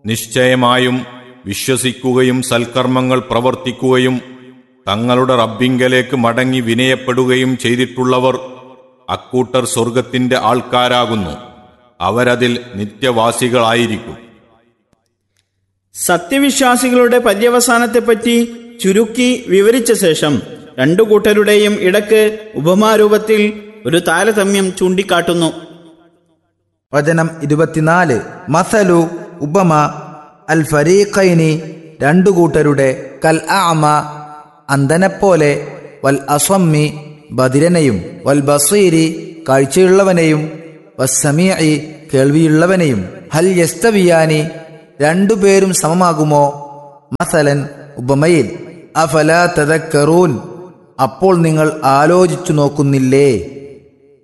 നിശ്ചയമായും വിശ്വസിക്കുകയും സൽക്കർമ്മങ്ങൾ പ്രവർത്തിക്കുകയും തങ്ങളുടെ റബ്ബിങ്കലേക്ക് മടങ്ങി വിനയപ്പെടുകയും ചെയ്തിട്ടുള്ളവർ അക്കൂട്ടർ സ്വർഗത്തിന്റെ ആൾക്കാരാകുന്നു അവരതിൽ നിത്യവാസികളായിരിക്കും സത്യവിശ്വാസികളുടെ പര്യവസാനത്തെപ്പറ്റി ചുരുക്കി വിവരിച്ച ശേഷം രണ്ടു കൂട്ടരുടെയും ഇടക്ക് ഉപമാരൂപത്തിൽ ഒരു താരതമ്യം ചൂണ്ടിക്കാട്ടുന്നു വചനം ഇരുപത്തിനാല് മസലു ഉപമ അൽ ഫരീഖൈനി രണ്ടു കൂട്ടരുടെ കൽ ആമ അന്ധനെപ്പോലെ വൽ അസ്വമ്മി ബദിരനെയും വൽ ബസീരി കാഴ്ചയുള്ളവനെയും വസ്സമീഇ കേൾവിയുള്ളവനെയും ഹൽ യസ്തവിയാനി രണ്ടുപേരും സമമാകുമോ മസലൻ ഉപമയിൽ അഫല തദക്കറൂൻ അപ്പോൾ നിങ്ങൾ ആലോചിച്ചു നോക്കുന്നില്ലേ